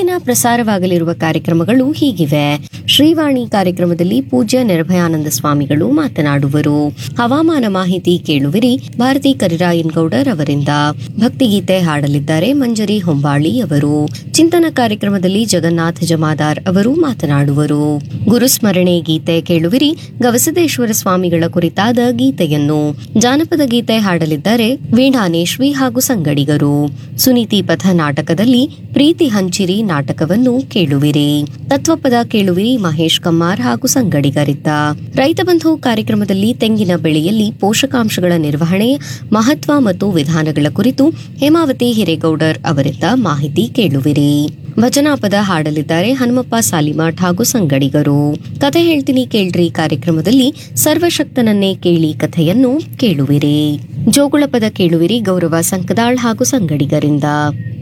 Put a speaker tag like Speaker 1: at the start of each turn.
Speaker 1: ದಿನ ಪ್ರಸಾರವಾಗಲಿರುವ ಕಾರ್ಯಕ್ರಮಗಳು ಹೀಗಿವೆ ಶ್ರೀವಾಣಿ ಕಾರ್ಯಕ್ರಮದಲ್ಲಿ ಪೂಜ್ಯ ನಿರ್ಭಯಾನಂದ ಸ್ವಾಮಿಗಳು ಮಾತನಾಡುವರು ಹವಾಮಾನ ಮಾಹಿತಿ ಕೇಳುವಿರಿ ಭಾರತಿ ಕರಿರಾಯನ್ ಗೌಡರ್ ಅವರಿಂದ ಭಕ್ತಿಗೀತೆ ಹಾಡಲಿದ್ದಾರೆ ಮಂಜರಿ ಹೊಂಬಾಳಿ ಅವರು ಚಿಂತನ ಕಾರ್ಯಕ್ರಮದಲ್ಲಿ ಜಗನ್ನಾಥ ಜಮಾದಾರ್ ಅವರು ಮಾತನಾಡುವರು ಗುರುಸ್ಮರಣೆ ಗೀತೆ ಕೇಳುವಿರಿ ಗವಸದೇಶ್ವರ ಸ್ವಾಮಿಗಳ ಕುರಿತಾದ ಗೀತೆಯನ್ನು ಜಾನಪದ ಗೀತೆ ಹಾಡಲಿದ್ದಾರೆ ವೀಣಾನೇಶ್ವಿ ಹಾಗೂ ಸಂಗಡಿಗರು ಸುನೀತಿ ಪಥ ನಾಟಕದಲ್ಲಿ ಪ್ರೀತಿ ಹಂಚಿರಿ ನಾಟಕವನ್ನು ಕೇಳುವಿರಿ ತತ್ವಪದ ಕೇಳುವಿರಿ ಮಹೇಶ್ ಕಮ್ಮಾರ್ ಹಾಗೂ ಸಂಗಡಿಗರಿದ್ದ ರೈತ ಬಂಧು ಕಾರ್ಯಕ್ರಮದಲ್ಲಿ ತೆಂಗಿನ ಬೆಳೆಯಲ್ಲಿ ಪೋಷಕಾಂಶಗಳ ನಿರ್ವಹಣೆ ಮಹತ್ವ ಮತ್ತು ವಿಧಾನಗಳ ಕುರಿತು ಹೇಮಾವತಿ ಹಿರೇಗೌಡರ್ ಅವರಿಂದ ಮಾಹಿತಿ ಕೇಳುವಿರಿ ಭಜನಾಪದ ಹಾಡಲಿದ್ದಾರೆ ಹನುಮಪ್ಪ ಸಾಲಿಮಾಠ್ ಹಾಗೂ ಸಂಗಡಿಗರು ಕಥೆ ಹೇಳ್ತೀನಿ ಕೇಳ್ರಿ ಕಾರ್ಯಕ್ರಮದಲ್ಲಿ ಸರ್ವಶಕ್ತನನ್ನೇ ಕೇಳಿ ಕಥೆಯನ್ನು ಕೇಳುವಿರಿ ಜೋಗುಳ ಪದ ಕೇಳುವಿರಿ ಗೌರವ ಸಂಕದಾಳ್ ಹಾಗೂ ಸಂಗಡಿಗರಿಂದ